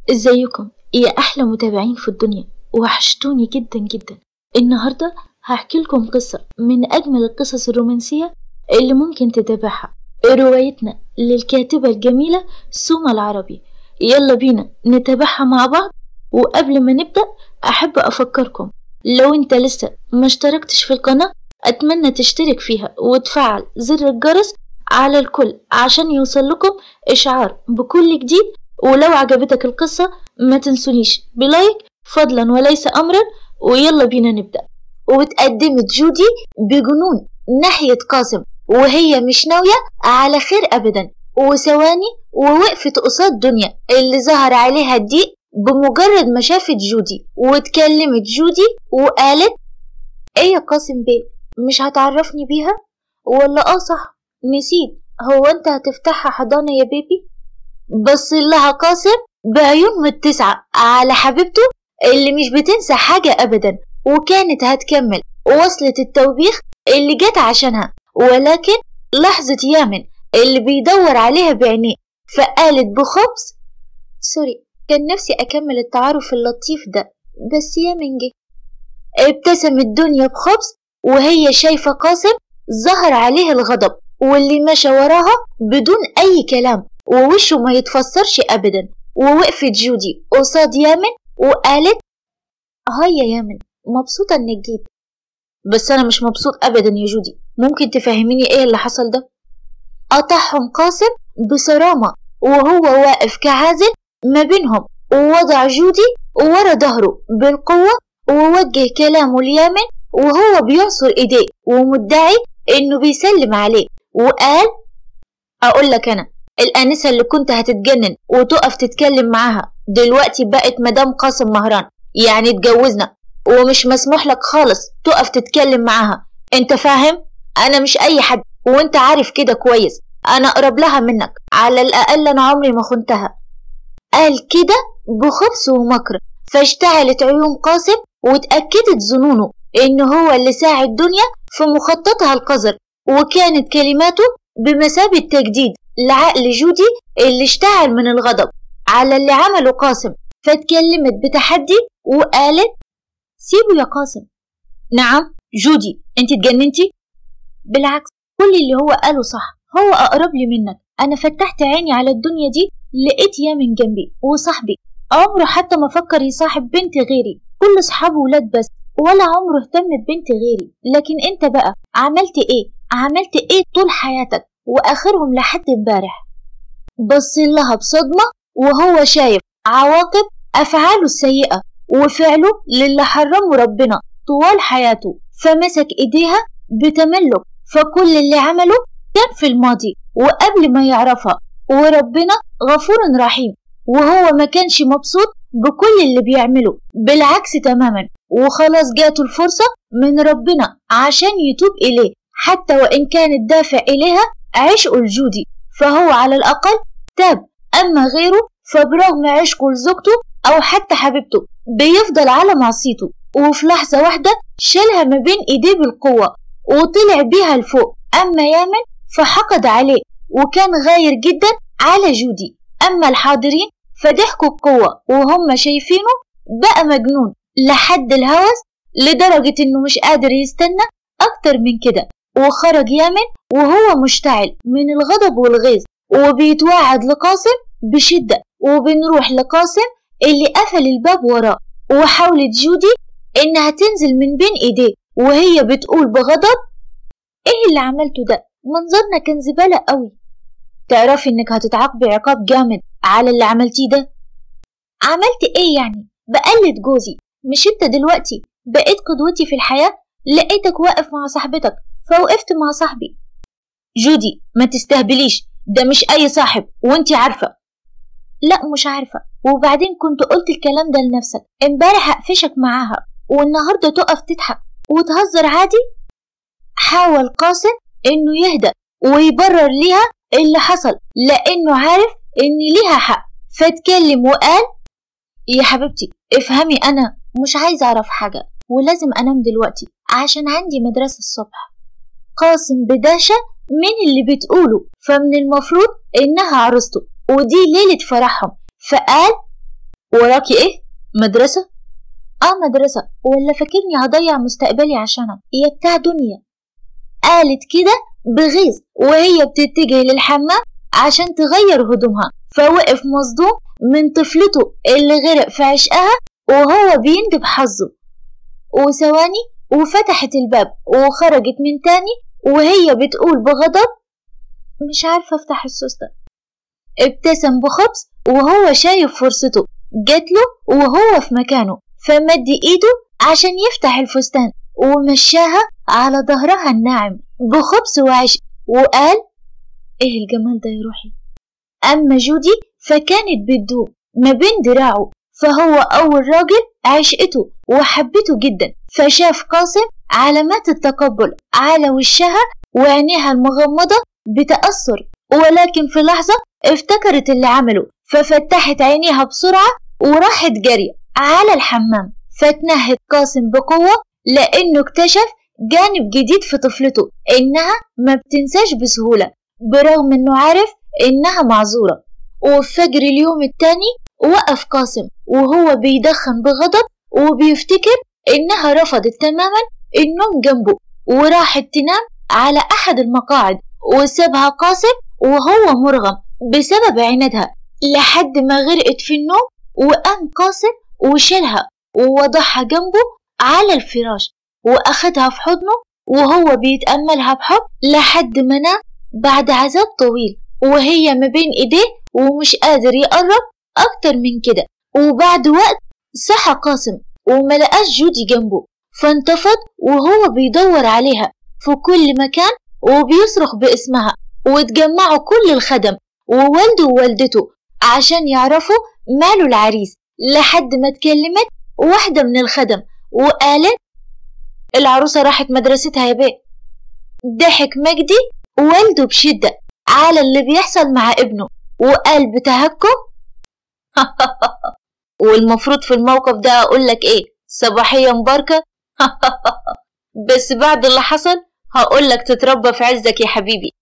ازيكم يا احلى متابعين في الدنيا وحشتوني جدا جدا النهارده هحكي لكم قصه من اجمل القصص الرومانسيه اللي ممكن تتابعها روايتنا للكاتبه الجميله سوما العربي يلا بينا نتابعها مع بعض وقبل ما نبدا احب افكركم لو انت لسه ما اشتركتش في القناه اتمنى تشترك فيها وتفعل زر الجرس على الكل عشان يوصل لكم اشعار بكل جديد ولو عجبتك القصة ما تنسونيش بلايك فضلا وليس أمرا ويلا بينا نبدأ واتقدمت جودي بجنون ناحية قاسم وهي مش ناوية على خير أبدا وثواني ووقفت قصاد دنيا اللي ظهر عليها الضيق بمجرد ما شافت جودي واتكلمت جودي وقالت ايه يا قاسم بيه مش هتعرفني بيها ولا اه صح نسيت هو انت هتفتحها حضانة يا بيبي بص لها قاسم بعيون متسعة على حبيبته اللي مش بتنسى حاجة أبدا وكانت هتكمل وصلت التوبيخ اللي جت عشانها ولكن لحظة يامن اللي بيدور عليها بعينيه فقالت بخبز سوري كان نفسي أكمل التعارف اللطيف ده بس يامن جه ابتسمت دنيا بخبز وهي شايفة قاسم ظهر عليه الغضب واللي مشى وراها بدون أي كلام ووشه ما يتفسرش أبدا ووقفت جودي قصاد يامن وقالت هاي يا يامن مبسوطة إنك جيت بس أنا مش مبسوط أبدا يا جودي ممكن تفهميني إيه اللي حصل ده؟ قطعهم قاسم بصرامة وهو واقف كعازل ما بينهم ووضع جودي ورا ظهره بالقوة ووجه كلامه ليامن وهو بيعصر ايديه ومدعي انه بيسلم عليه وقال اقول لك انا الانسة اللي كنت هتتجنن وتقف تتكلم معاها دلوقتي بقت مدام قاسم مهران يعني اتجوزنا ومش مسموح لك خالص تقف تتكلم معاها انت فاهم انا مش اي حد وانت عارف كده كويس انا اقرب لها منك على الاقل انا عمري ما خنتها قال كده بخبث ومكر فاشتعلت عيون قاسم واتأكدت ظنونه إن هو اللي ساعد دنيا في مخططها القذر وكانت كلماته بمثابة تجديد لعقل جودي اللي اشتعل من الغضب على اللي عمله قاسم فاتكلمت بتحدي وقالت سيبه يا قاسم نعم جودي انت اتجننتي بالعكس كل اللي هو قاله صح هو اقرب لي منك انا فتحت عيني على الدنيا دي لقيت يامن جنبي وصاحبي عمره حتى ما فكر يصاحب بنت غيري كل اصحابه ولاد بس ولا عمره اهتم ببنت غيري لكن انت بقى عملت ايه عملت ايه طول حياتك واخرهم لحد امبارح بص لها بصدمة وهو شايف عواقب افعاله السيئة وفعله للي حرمه ربنا طوال حياته فمسك ايديها بتملك فكل اللي عمله كان في الماضي وقبل ما يعرفها وربنا غفور رحيم وهو ما كانش مبسوط بكل اللي بيعمله بالعكس تماما وخلاص جاته الفرصة من ربنا عشان يتوب إليه حتى وإن كان الدافع إليها عشقه الجودي فهو على الأقل تاب أما غيره فبرغم عشقه لزوجته أو حتى حبيبته بيفضل على معصيته وفي لحظة واحدة شالها ما بين إيديه بالقوة وطلع بيها لفوق أما يامن فحقد عليه وكان غاير جدا على جودي أما الحاضرين فضحكوا بقوة وهم شايفينه بقى مجنون لحد الهوس لدرجة إنه مش قادر يستنى أكتر من كده وخرج يامن وهو مشتعل من الغضب والغيظ وبيتوعد لقاسم بشدة وبنروح لقاسم اللي قفل الباب وراه وحاولت جودي إنها تنزل من بين إيديه وهي بتقول بغضب إيه اللي عملته ده منظرنا كان زبالة قوي تعرفي إنك هتتعاقبي عقاب جامد على اللي عملتيه ده عملت إيه يعني بقلد جوزي مش انت دلوقتي بقيت قدوتي في الحياة لقيتك واقف مع صاحبتك فوقفت مع صاحبي جودي ما تستهبليش ده مش أي صاحب وانتي عارفة لا مش عارفة وبعدين كنت قلت الكلام ده لنفسك امبارح هقفشك معاها والنهاردة تقف تضحك وتهزر عادي حاول قاسم انه يهدأ ويبرر ليها اللي حصل لانه عارف ان ليها حق فاتكلم وقال يا حبيبتي افهمي انا مش عايزة اعرف حاجة ولازم انام دلوقتي عشان عندي مدرسة الصبح قاسم بداشة من اللي بتقوله فمن المفروض انها عروسته ودي ليلة فرحهم فقال وراكي ايه مدرسة اه مدرسة ولا فاكرني هضيع مستقبلي عشانك يا بتاع دنيا قالت كده بغيظ وهي بتتجه للحمام عشان تغير هدومها فوقف مصدوم من طفلته اللي غرق في عشقها وهو بيندب حظه وثواني وفتحت الباب وخرجت من تاني وهي بتقول بغضب مش عارفة افتح السوستة ابتسم بخبز وهو شايف فرصته جاتله وهو في مكانه فمد ايده عشان يفتح الفستان ومشاها على ظهرها الناعم بخبز وعشق وقال ايه الجمال ده يا روحي اما جودي فكانت بتدوب ما بين دراعه فهو اول راجل عشقته وحبته جدا فشاف قاسم علامات التقبل على وشها وعينيها المغمضة بتأثر ولكن في لحظة افتكرت اللي عمله ففتحت عينيها بسرعة وراحت جري على الحمام فتنهد قاسم بقوة لأنه اكتشف جانب جديد في طفلته إنها ما بتنساش بسهولة برغم إنه عارف إنها معذورة وفي فجر اليوم التاني وقف قاسم وهو بيدخن بغضب وبيفتكر إنها رفضت تماما النوم جنبه وراحت تنام على أحد المقاعد وسابها قاسم وهو مرغم بسبب عنادها لحد ما غرقت في النوم وقام قاسم وشالها ووضعها جنبه على الفراش وأخدها في حضنه وهو بيتأملها بحب لحد ما نام بعد عذاب طويل وهي ما بين إيديه ومش قادر يقرب أكتر من كده وبعد وقت صحى قاسم وملقاش جودي جنبه فانتفض وهو بيدور عليها في كل مكان وبيصرخ باسمها واتجمعوا كل الخدم ووالده ووالدته عشان يعرفوا ماله العريس لحد ما اتكلمت واحدة من الخدم وقالت العروسة راحت مدرستها يا بيه ضحك مجدي والده بشدة على اللي بيحصل مع ابنه وقال بتهكم والمفروض في الموقف ده أقول لك إيه صباحية مباركة بس بعد اللي حصل هقول لك تتربى في عزك يا حبيبي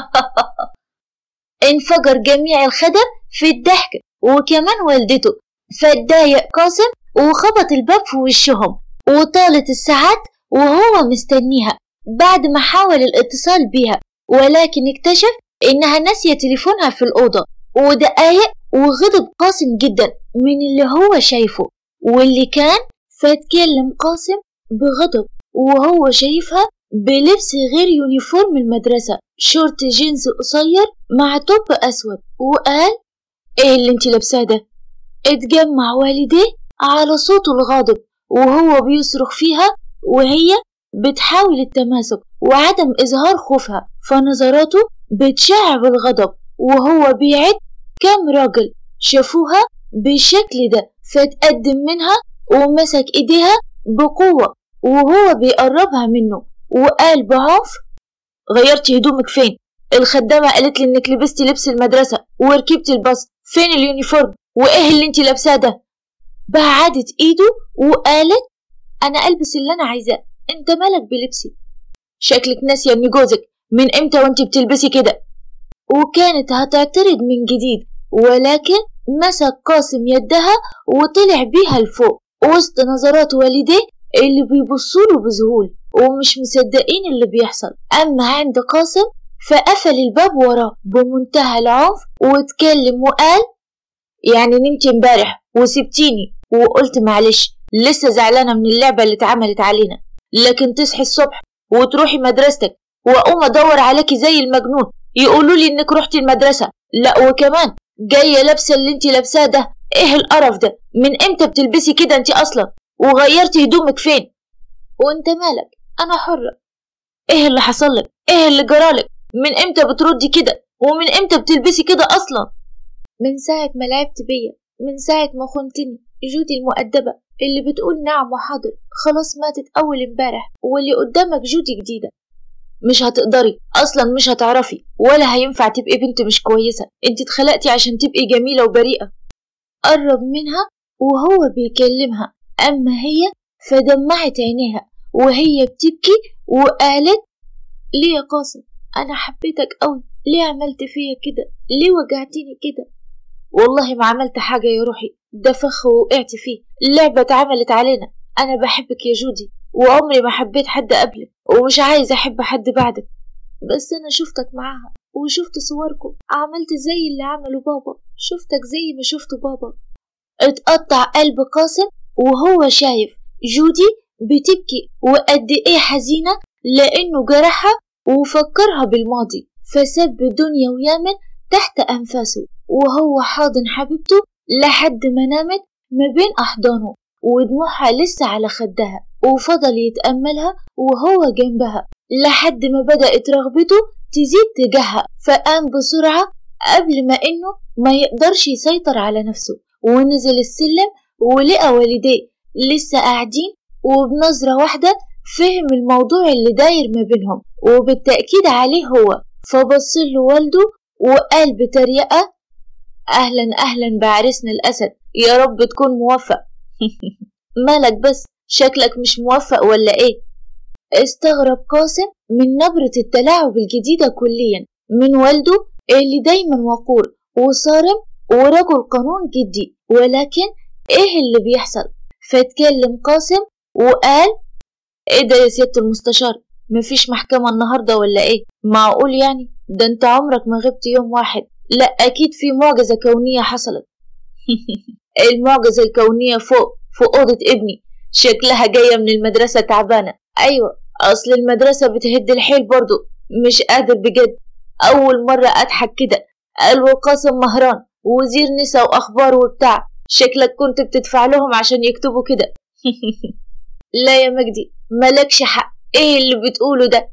انفجر جميع الخدم في الضحك وكمان والدته فاتضايق قاسم وخبط الباب في وشهم وطالت الساعات وهو مستنيها بعد ما حاول الاتصال بيها ولكن اكتشف إنها ناسية تليفونها في الأوضة ودقايق وغضب قاسم جدا من اللي هو شايفه واللي كان فاتكلم قاسم بغضب وهو شايفها بلبس غير يونيفورم المدرسة شورت جينز قصير مع توب أسود وقال ايه اللي انت لابساه ده اتجمع والديه على صوته الغاضب وهو بيصرخ فيها وهي بتحاول التماسك وعدم إظهار خوفها فنظراته بتشع بالغضب وهو بيعد كام راجل شافوها بالشكل ده فتقدم منها ومسك ايديها بقوة وهو بيقربها منه وقال بعنف غيرتي هدومك فين الخدامة قالت لي انك لبستي لبس المدرسة وركبتي الباص فين اليونيفورم وايه اللي انت لابساه ده بعدت ايده وقالت انا البس اللي انا عايزاه انت مالك بلبسي شكلك ناسية ان جوزك من امتى وانت بتلبسي كده وكانت هتعترض من جديد ولكن مسك قاسم يدها وطلع بيها لفوق وسط نظرات والديه اللي بيبصوله بذهول ومش مصدقين اللي بيحصل أما عند قاسم فقفل الباب وراه بمنتهى العنف واتكلم وقال يعني نمت امبارح وسبتيني وقلت معلش لسه زعلانة من اللعبة اللي اتعملت علينا لكن تصحي الصبح وتروحي مدرستك واقوم ادور عليكي زي المجنون يقولوا لي انك رحتي المدرسة لا وكمان جاية لابسة اللي انت لابساه ده ايه القرف ده من امتى بتلبسي كده انت اصلا وغيرتي هدومك فين وانت مالك انا حرة ايه اللي حصلك ايه اللي جرالك من امتى بتردي كده ومن امتى بتلبسي كده اصلا من ساعة ما لعبت بيا من ساعة ما خنتني جودي المؤدبة اللي بتقول نعم وحاضر خلاص ماتت أول امبارح واللي قدامك جودي جديدة مش هتقدري أصلا مش هتعرفي ولا هينفع تبقي بنت مش كويسة انت اتخلقتي عشان تبقي جميلة وبريئة قرب منها وهو بيكلمها أما هي فدمعت عينيها وهي بتبكي وقالت ليه يا قاسم أنا حبيتك أوي ليه عملت فيا كده ليه وجعتني كده والله ما عملت حاجة يا روحي ده فخ ووقعت فيه اللعبة اتعملت علينا أنا بحبك يا جودي وعمري ما حبيت حد قبلك ومش عايز أحب حد بعدك بس أنا شفتك معاها وشفت صوركم عملت زي اللي عمله بابا شفتك زي ما شفت بابا اتقطع قلب قاسم وهو شايف جودي بتبكي وقد ايه حزينة لأنه جرحها وفكرها بالماضي فسب دنيا ويامن تحت أنفاسه وهو حاضن حبيبته لحد ما نامت ما بين أحضانه ودموعها لسه على خدها وفضل يتأملها وهو جنبها لحد ما بدأت رغبته تزيد تجاهها فقام بسرعة قبل ما إنه ما يقدرش يسيطر على نفسه ونزل السلم ولقى والديه لسه قاعدين وبنظرة واحدة فهم الموضوع اللي داير ما بينهم وبالتأكيد عليه هو فبص له والده وقال بتريقة أهلا أهلا بعرسنا الأسد يا رب تكون موفق مالك بس شكلك مش موفق ولا إيه استغرب قاسم من نبرة التلاعب الجديدة كليا من والده اللي دايما وقور وصارم ورجل قانون جدي ولكن ايه اللي بيحصل فاتكلم قاسم وقال ايه ده يا سيادة المستشار مفيش محكمة النهاردة ولا ايه معقول يعني ده انت عمرك ما غبت يوم واحد لا اكيد في معجزة كونية حصلت المعجزة الكونية فوق في أوضة ابني شكلها جاية من المدرسة تعبانة أيوة أصل المدرسة بتهد الحيل برضو مش قادر بجد أول مرة أضحك كده قال وقاسم مهران وزير نسا وأخبار وبتاع شكلك كنت بتدفع لهم عشان يكتبوا كده لا يا مجدي ملكش حق ايه اللي بتقوله ده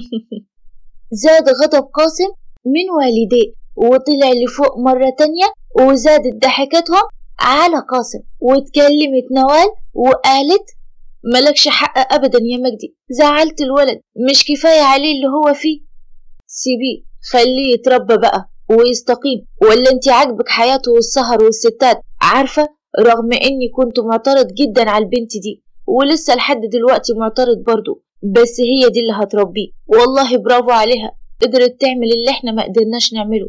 زاد غضب قاسم من والديه وطلع لفوق مرة تانية وزادت ضحكتهم على قاسم واتكلمت نوال وقالت ملكش حق أبدا يا مجدي زعلت الولد مش كفاية عليه اللي هو فيه سيبيه خليه يتربى بقى ويستقيم ولا انت عاجبك حياته والسهر والستات عارفة رغم اني كنت معترض جدا على البنت دي ولسه لحد دلوقتي معترض برضو بس هي دي اللي هتربيه والله برافو عليها قدرت تعمل اللي احنا ما قدرناش نعمله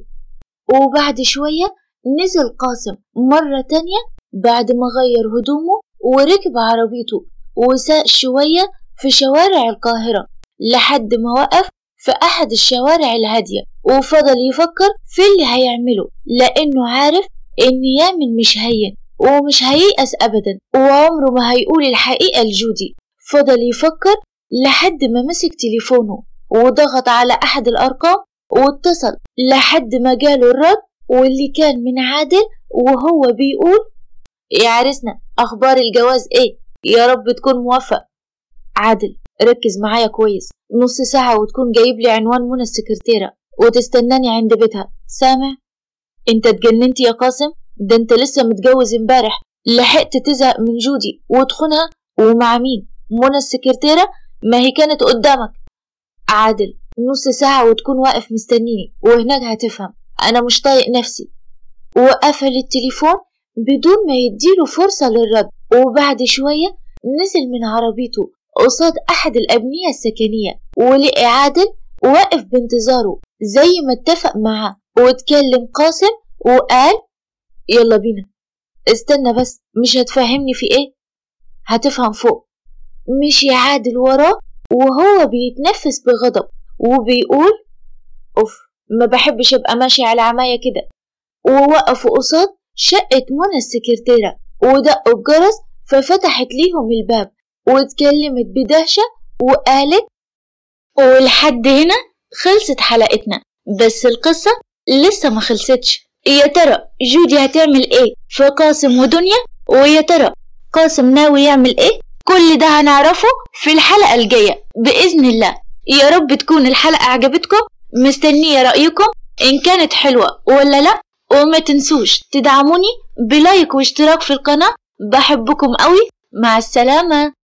وبعد شوية نزل قاسم مرة تانية بعد ما غير هدومه وركب عربيته وساق شوية في شوارع القاهرة لحد ما وقف في أحد الشوارع الهادية وفضل يفكر في اللي هيعمله لأنه عارف إن يامن مش هين ومش هييأس أبدا وعمره ما هيقول الحقيقة لجودي فضل يفكر لحد ما مسك تليفونه وضغط على أحد الأرقام واتصل لحد ما جاله الرد واللي كان من عادل وهو بيقول يا عرسنا أخبار الجواز إيه يا رب تكون موفق عادل ركز معايا كويس نص ساعة وتكون جايب لي عنوان منى السكرتيرة وتستناني عند بيتها سامع انت اتجننت يا قاسم ده انت لسه متجوز امبارح لحقت تزهق من جودي وتخونها ومع مين منى السكرتيرة ما هي كانت قدامك عادل نص ساعة وتكون واقف مستنيني وهناك هتفهم أنا مش طايق نفسي وقفل التليفون بدون ما يديله فرصة للرد وبعد شوية نزل من عربيته قصاد أحد الأبنية السكنية ولقي عادل واقف بانتظاره زي ما اتفق معاه واتكلم قاسم وقال يلا بينا استنى بس مش هتفهمني في ايه هتفهم فوق مشي عادل وراه وهو بيتنفس بغضب وبيقول اوف ما بحبش ابقى ماشي على عماية كده ووقفوا قصاد شقة منى السكرتيرة ودقوا الجرس ففتحت ليهم الباب واتكلمت بدهشة وقالت ولحد هنا خلصت حلقتنا بس القصة لسه ما خلصتش يا ترى جودي هتعمل ايه في قاسم ودنيا ويا ترى قاسم ناوي يعمل ايه كل ده هنعرفه في الحلقة الجاية بإذن الله يا رب تكون الحلقة عجبتكم مستنية رأيكم إن كانت حلوة ولا لأ وما تنسوش تدعموني بلايك واشتراك في القناة بحبكم قوي مع السلامة